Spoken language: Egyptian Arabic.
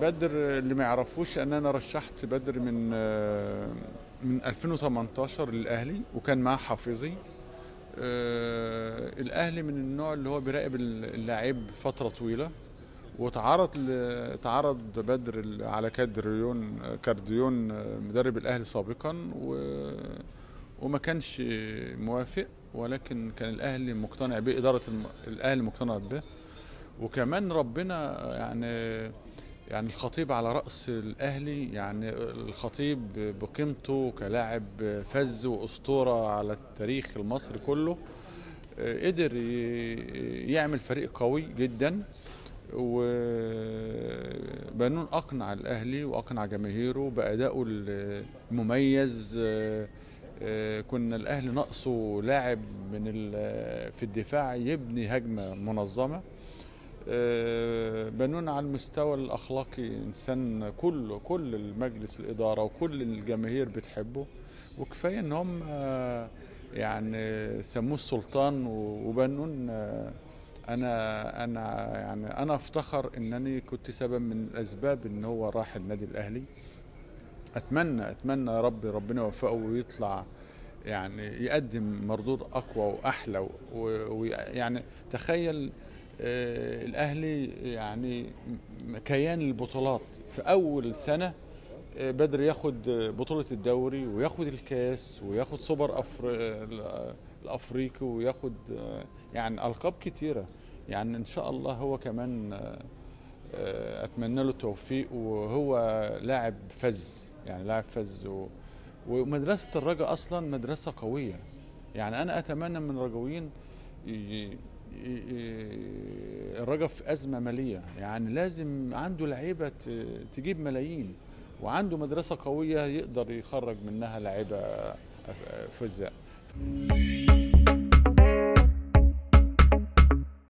بدر اللي ما يعرفوش ان انا رشحت بدر من آه، من 2018 للاهلي وكان معاه حافظي آه، الاهلي من النوع اللي هو بيراقب اللاعب فتره طويله وتعرض ل- تعرض بدر ال- على كادريون كارديون آه، مدرب الاهلي سابقا و وما كانش موافق ولكن كان الاهلي مقتنع به اداره الم- الاهلي مقتنعه به وكمان ربنا يعني يعني الخطيب على رأس الأهلي يعني الخطيب بقيمته كلاعب فز وأسطورة على التاريخ المصري كله آه، قدر ي- يعمل فريق قوي جدا وبنون أقنع الأهلي وأقنع جماهيره بأدائه المميز آه، آه، كنا الأهلي ناقصه لاعب من ال- في الدفاع يبني هجمة منظمة آه، بنون على المستوى الاخلاقي انسان كل كل المجلس الاداره وكل الجماهير بتحبه وكفايه ان هم آه، يعني سموه السلطان و- وبنون آه، انا انا يعني انا افتخر انني كنت سبب من الاسباب ان هو راح النادي الاهلي اتمنى اتمنى يا رب ربنا يوفقه ويطلع يعني يقدم مردود اقوى واحلى ويعني تخيل آه، الاهلي يعني م- كيان البطولات في اول سنه آه، بدر ياخد آه، بطوله الدوري وياخد الكاس وياخد سوبر أفر... آه، الافريقي وياخد آه، يعني القاب كتيره يعني ان شاء الله هو كمان آه، آه، اتمنى له التوفيق وهو لاعب فز يعني لاعب فز و... ومدرسه الرجاء اصلا مدرسه قويه يعني انا اتمنى من الرجاويين ي... ي- ي- الرجاء في ازمه ماليه يعني لازم عنده لعيبه ت- تجيب ملايين وعنده مدرسه قويه يقدر يخرج منها لعيبه فزاء